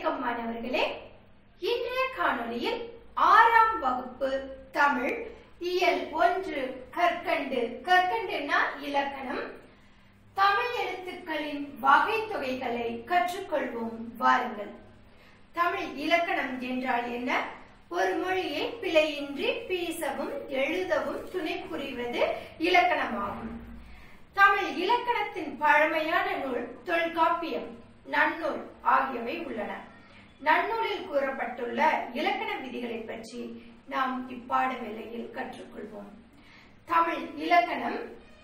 வணக்கம் மாணவர்களே இன்றைய காணொளியில் ஆறாம் வகுப்பு தமிழ் இயல் ஒன்று கற்கண்டு கற்கண்டுனா இலக்கணம் தமிழ் எழுத்துக்களின் வகை தொகைகளை கற்றுக்கொள்வோம் வாருங்கள் தமிழ் இலக்கணம் என்றால் என்ன ஒரு மொழியை பிழையின்றி பேசவும் எழுதவும் துணை புரிவது இலக்கணமாகும் தமிழ் இலக்கணத்தின் பழமையான நூல் தொல்காப்பியம் நன்னூல் ஆகியவை உள்ளன நன்னூலில் கூறப்பட்டுள்ள இலக்கண விதிகளை பற்றி நாம் இப்பாட வேளையில் கற்றுக்கொள்வோம் தமிழ் இலக்கணம்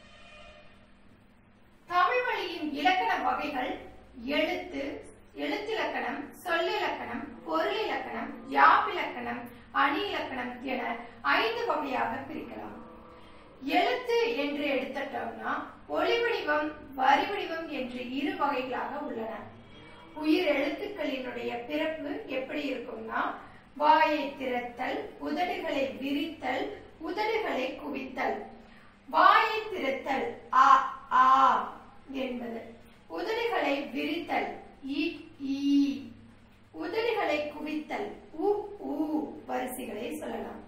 தமிழ் மொழியின் இலக்கண வகைகள் எழுத்து எழுத்திலக்கணம் சொல்லிலக்கணம் பொருளிலக்கணம் யாப்பிலக்கணம் அணி இலக்கணம் என ஐந்து வகையாக பிரிக்கலாம் எழுத்து என்று எடுத்துட்டோம்னா ஒளி வடிவம் வரி வடிவம் என்று இரு வகைகளாக உள்ளன உயிர் எழுத்துக்களினுடைய பிறப்பு எப்படி இருக்கும்னா வாயை திறத்தல் உதடுகளை விரித்தல் உதடுகளை குவித்தல் வாயை திறத்தல் ஆ ஆ என்பது உதடுகளை விரித்தல் இ ஈ உதடுகளை குவித்தல் உ ஊ வரிசைகளை சொல்லலாம்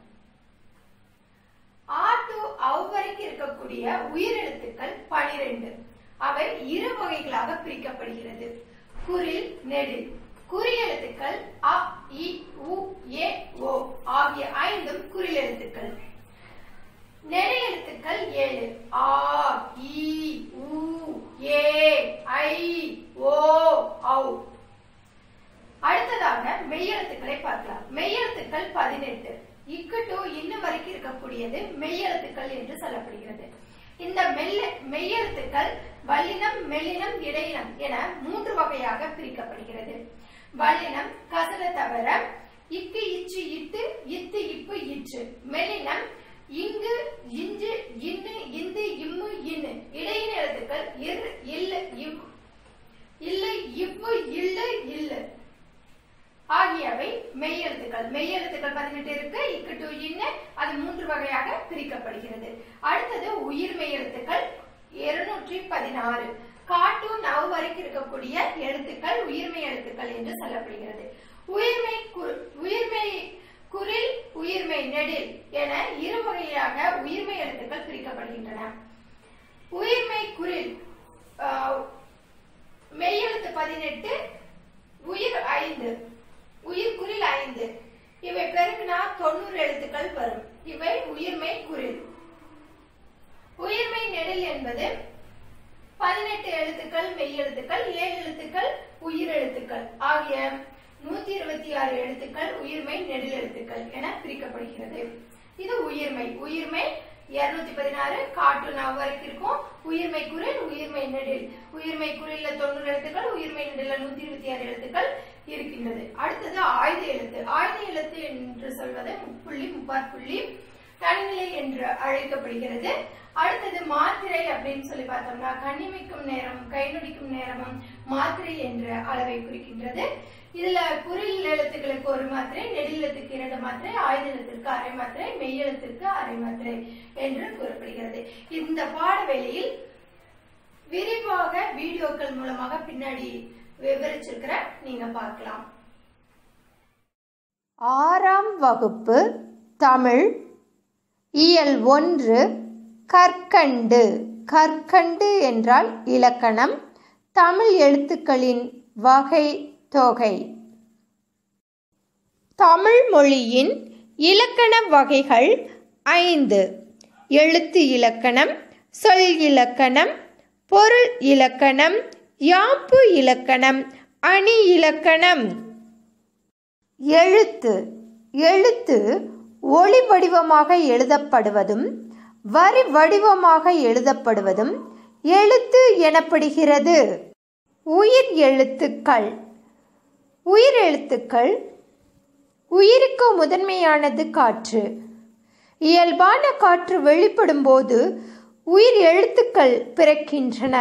ஆ டு அவ் வரைக்கும் இருக்கக்கூடிய உயிரெழுத்துக்கள் பனிரெண்டு அவை இரு வகைகளாக பிரிக்கப்படுகிறது குறில் நெடில் குறில் எழுத்துக்கள் அ இ உ ஏ ஓ ஆகிய ஐந்தும் குறில் எழுத்துக்கள் நெடு எழுத்துக்கள் ஏழு ஆ இ உ ஏ ஐ ஓ ஔ அடுத்ததாக மெய்யெழுத்துக்களை பார்க்கலாம் மெய்யெழுத்துக்கள் பதினெட்டு இக்கு டு இன்னும் வரைக்கும் இருக்கக்கூடியது மெய்யெழுத்துக்கள் என்று சொல்லப்படுகிறது இந்த மெல்ல மெய்யெழுத்துக்கள் வல்லினம் மெல்லினம் இடையினம் என மூன்று வகையாக பிரிக்கப்படுகிறது வல்லினம் கசல தவிர இக்கு இச்சு இட்டு இத்து இப்பு இற்று மெல்லினம் இங்கு இஞ்சு இன்னு இந்து இம்மு இன்னு இடையின எழுத்துக்கள் இர் இல்லு இவ் இல்லை இவ்வு இல்லு இல்லு ஆகியவை மெய்யெழுத்துக்கள் மெய்யெழுத்துக்கள் பதினெட்டு இருக்கு இக்கு டு இன்னு அது மூன்று வகையாக பிரிக்கப்படுகிறது அடுத்தது உயிர் மெய்யெழுத்துக்கள் இருநூற்றி பதினாறு காட்டு நவ் வரைக்கும் இருக்கக்கூடிய எழுத்துக்கள் உயிர்மை எழுத்துக்கள் என்று சொல்லப்படுகிறது உயிர்மை கு- உயிர்மை குரில் உயிர்மை நெடில் என இரு வகையாக உயிர்மை எழுத்துக்கள் பிரிக்கப்படுகின்றன உயிர்மை குரில் ஆஹ், மெய்யெழுத்து பதினெட்டு உயிர் ஐந்து உயிர் குரில் ஐந்து இவை பெருக்கினா தொண்ணூறு எழுத்துக்கள் வரும் இவை உயிர்மை குரில் உயிர்மை நெடில் என்பது பதினெட்டு எழுத்துக்கள் மெய் எழுத்துக்கள் ஏழு எழுத்துக்கள் உயிர் எழுத்துக்கள் ஆகிய நூத்தி இருபத்தி ஆறு எழுத்துக்கள் உயிர்மை நெடில் எழுத்துக்கள் என பிரிக்கப்படுகிறது இது உயிர்மை உயிர்மை இருநூத்தி பதினாறு காட்டு நாவ் வரைக்கும் இருக்கும் உயிர்மை குரில் உயிர்மை நெடில் உயிர்மை குரில்ல தொண்ணூறு எழுத்துக்கள் உயிர்மை நெடில்ல நூத்தி இருபத்தி ஆறு எழுத்துக்கள் இருக்கின்றது அடுத்தது ஆயுத எழுத்து ஆயுத எழுத்து என்று சொல்வது முப்புள்ளி முப்பார் புள்ளி தனிநிலை என்று அழைக்கப்படுகிறது அடுத்தது மாத்திரை அப்படின்னு சொல்லி பார்த்தோம்னா கண்ணிமைக்கும் நேரம் கை நொடிக்கும் நேரமும் மாத்திரை என்ற அளவை குறிக்கின்றது இதுல குறில் எழுத்துக்களுக்கு ஒரு மாத்திரை நெடிலத்துக்கு இரண்டு மாத்திரை ஆயுத எழுத்திற்கு அரை மாத்திரை மெய்யெழுத்திற்கு அரை மாத்திரை என்று கூறப்படுகிறது இந்த பாடவேளையில் விரிவாக வீடியோக்கள் மூலமாக பின்னாடி விவரிச்சிருக்கிற நீங்க பார்க்கலாம் ஆறாம் வகுப்பு தமிழ் இயல் ஒன்று கற்கண்டு கற்கண்டு என்றால் இலக்கணம் தமிழ் எழுத்துக்களின் வகை தொகை தமிழ் மொழியின் இலக்கண வகைகள் ஐந்து எழுத்து இலக்கணம் சொல் இலக்கணம் பொருள் இலக்கணம் யாப்பு இலக்கணம் அணி இலக்கணம் எழுத்து எழுத்து ஒளி வடிவமாக எழுதப்படுவதும் வரி வடிவமாக எழுதப்படுவதும் எழுத்து எனப்படுகிறது உயிர் எழுத்துக்கள் உயிர் எழுத்துக்கள் உயிருக்கு முதன்மையானது காற்று இயல்பான காற்று வெளிப்படும் போது உயிர் எழுத்துக்கள் பிறக்கின்றன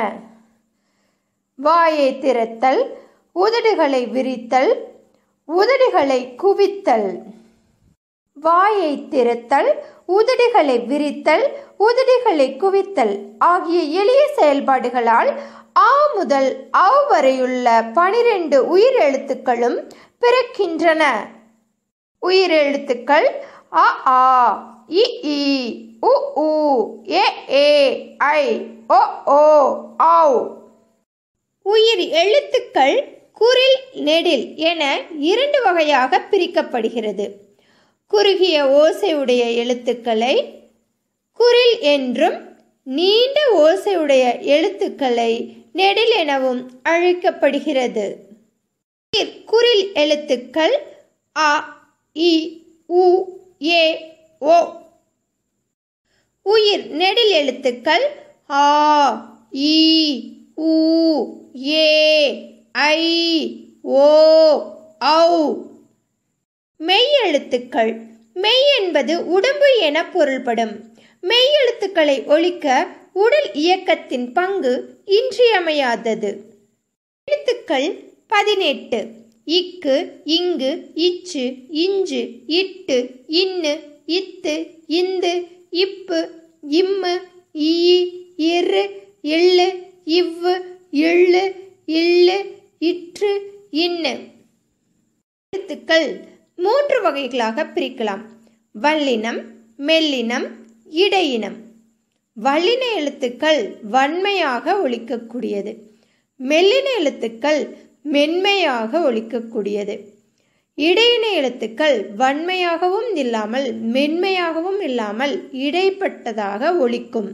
வாயை திறத்தல் உதடுகளை விரித்தல் உதடுகளை குவித்தல் வாயை திறத்தல் உதடுகளை விரித்தல் உதடுகளை குவித்தல் ஆகிய எளிய செயல்பாடுகளால் ஆ முதல் அவ் வரையுள்ள பனிரெண்டு உயிர் எழுத்துக்களும் பிறக்கின்றன உயிர் எழுத்துக்கள் அ ஆ இ ஈ உ ஊ ஏ ஏ ஐ ஓ ஓ ஆவ் உயிர் எழுத்துக்கள் குரில் நெடில் என இரண்டு வகையாக பிரிக்கப்படுகிறது குறுகிய ஓசையுடைய எழுத்துக்களை குரில் என்றும் நீண்ட ஓசையுடைய எழுத்துக்களை நெடில் எனவும் அழைக்கப்படுகிறது உயிர் குரில் எழுத்துக்கள் அ இ உ ஏ ஓ உயிர் நெடில் எழுத்துக்கள் ஆ இ உ ஏ ஐ ஓ ஔ மெய் எழுத்துக்கள் மெய் என்பது உடம்பு என பொருள்படும் மெய் எழுத்துக்களை ஒழிக்க உடல் இயக்கத்தின் பங்கு இன்றியமையாதது எழுத்துக்கள் பதினெட்டு இக்கு இங்கு இச்சு இஞ்சு இட்டு இன்னு இத்து இந்து இப்பு இம்மு ஈ இரு எள்ளு இவ்வு எள்ளு இல்லு இற்று இன்னு எழுத்துக்கள் மூன்று வகைகளாக பிரிக்கலாம் வல்லினம் மெல்லினம் இடையினம் வல்லின எழுத்துக்கள் வன்மையாக ஒலிக்கக்கூடியது மெல்லின எழுத்துக்கள் மென்மையாக ஒலிக்கக்கூடியது இடையின எழுத்துக்கள் வன்மையாகவும் இல்லாமல் மென்மையாகவும் இல்லாமல் இடைப்பட்டதாக ஒலிக்கும்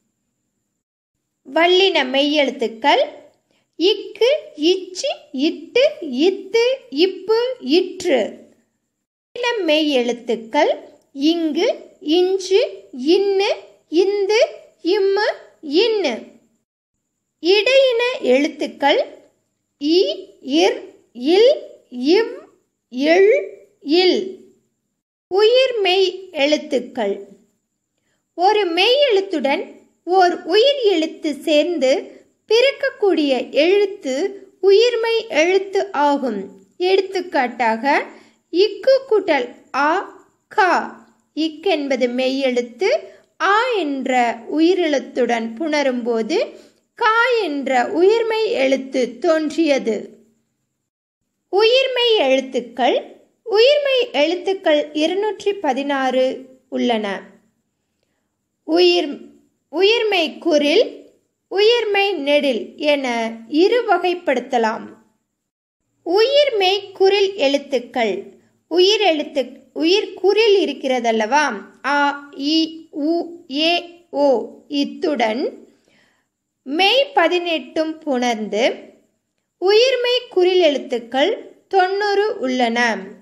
வல்லின மெய்யெழுத்துக்கள் இக்கு இச்சு இட்டு இத்து இப்பு இற்று இளம் மெய் எழுத்துக்கள் இங்கு இஞ்சு இன்னு இந்து இம்மு இன்னு இடையின எழுத்துக்கள் இ இர் இல் இவ் இல் இல் உயிர் மெய் எழுத்துக்கள் ஒரு மெய் எழுத்துடன் ஓர் உயிர் எழுத்து சேர்ந்து பிறக்கக்கூடிய எழுத்து உயிர்மை எழுத்து ஆகும் எடுத்துக்காட்டாக இக்கு கூட்டல் ஆ கா இக் என்பது மெய் எழுத்து ஆ என்ற உயிரெழுத்துடன் புணரும்போது கா என்ற உயிர்மை எழுத்து தோன்றியது உயிர்மை எழுத்துக்கள் உயிர்மை எழுத்துக்கள் இருநூற்றி பதினாறு உள்ளன உயிர் உயிர்மை குரில் உயிர்மை நெடில் என இரு வகைப்படுத்தலாம் உயிர்மெய் குரில் எழுத்துக்கள் உயிர் எழுத்து உயிர் குரில் இருக்கிறதல்லவா ஆ இ உ ஏ ஓ இத்துடன் மெய் பதினெட்டும் புணர்ந்து உயிர்மெய் குரில் எழுத்துக்கள் தொண்ணூறு உள்ளன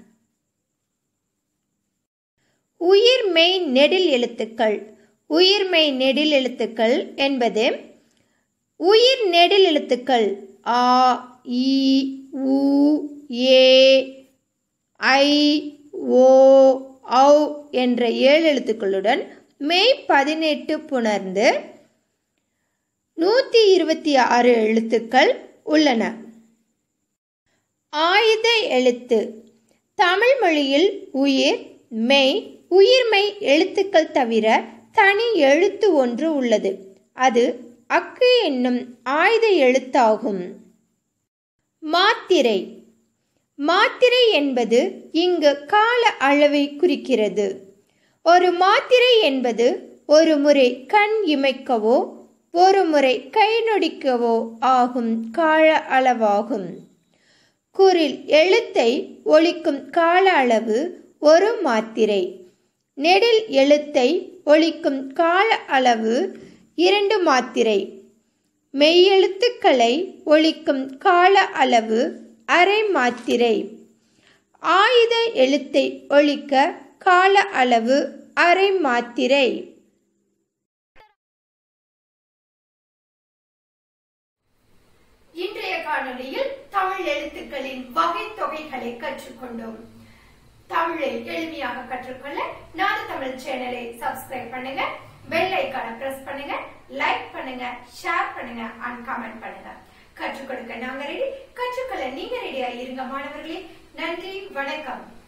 உயிர்மெய் நெடில் எழுத்துக்கள் உயிர்மெய் நெடில் எழுத்துக்கள் என்பது உயிர் நெடில் எழுத்துக்கள் ஆ இ உ ஏ ஐ ஓ ஔ என்ற ஏழு எழுத்துக்களுடன் மெய் பதினெட்டு புணர்ந்து நூற்றி இருபத்தி ஆறு எழுத்துக்கள் உள்ளன ஆயுத எழுத்து தமிழ் மொழியில் உயிர் மெய் உயிர்மெய் எழுத்துக்கள் தவிர தனி எழுத்து ஒன்று உள்ளது அது அக்கு என்னும் ஆயுத எழுத்தாகும் மாத்திரை மாத்திரை என்பது இங்கு கால அளவை குறிக்கிறது ஒரு மாத்திரை என்பது ஒரு முறை கண் இமைக்கவோ ஒரு முறை கை நொடிக்கவோ ஆகும் கால அளவாகும் குரில் எழுத்தை ஒழிக்கும் கால அளவு ஒரு மாத்திரை நெடில் எழுத்தை ஒழிக்கும் கால அளவு இரண்டு மாத்திரை மெய்யெழுத்துக்களை ஒழிக்கும் கால அளவு அரை மாத்திரை ஆயுத எழுத்தை ஒழிக்க கால அளவு அரை மாத்திரை இன்றைய காணொளியில் தமிழ் எழுத்துக்களின் வகை தொகைகளை கற்றுக்கொண்டோம் தமிழை எளிமையாக கற்றுக்கொள்ள நாடு தமிழ் சேனலை சப்ஸ்கிரைப் பண்ணுங்க பெல் ஐக்கானை பிரஸ் பண்ணுங்க லைக் பண்ணுங்க ஷேர் பண்ணுங்க அண்ட் கமெண்ட் பண்ணுங்க கற்றுக் கொடுக்க நாங்க ரெடி கற்றுக்கொள்ள நீங்க ரெடியா இருங்க மாணவர்களே நன்றி வணக்கம்